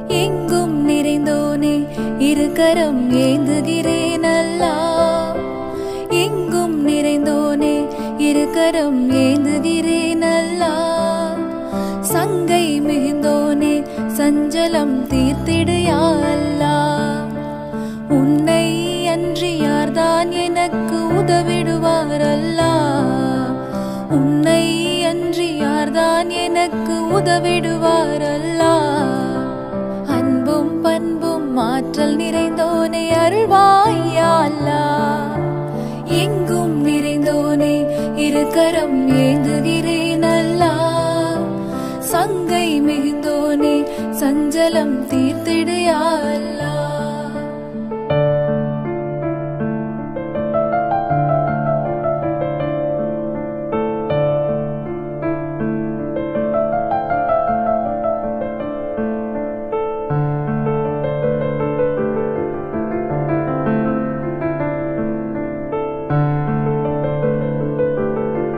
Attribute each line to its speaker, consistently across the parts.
Speaker 1: எங்கும் நிறைந்தோனே இருக்கரம் ஏந்துகிறேன் அல்லா எங்கும் நிறைந்தோனே இருக்கரம் ஏந்துகிறேன் அல்லா சங்கை மிகுந்தோனே சஞ்சலம் தீர்த்திடு யா அல்லா உன்னை அன்றி யார்தான் எனக்கு உதவிடுவார் அல்லா உன்னை அன்றி யார்தான் எனக்கு உதவிடுவார் அல்லா அன்பும் பண்பும் மாற்றல் நிறைந்தோனே அருள்வாயா அல்லா எங்கும் நிறைந்தோனே இருக்கரம் ஏந்துகிறேன் அல்லா சங்கை மிகுந்தோனே சஞ்சலம் தீர்த்திடு யா அல்லா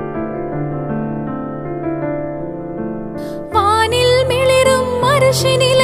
Speaker 1: வானில் மிளிரும் மருஷினில்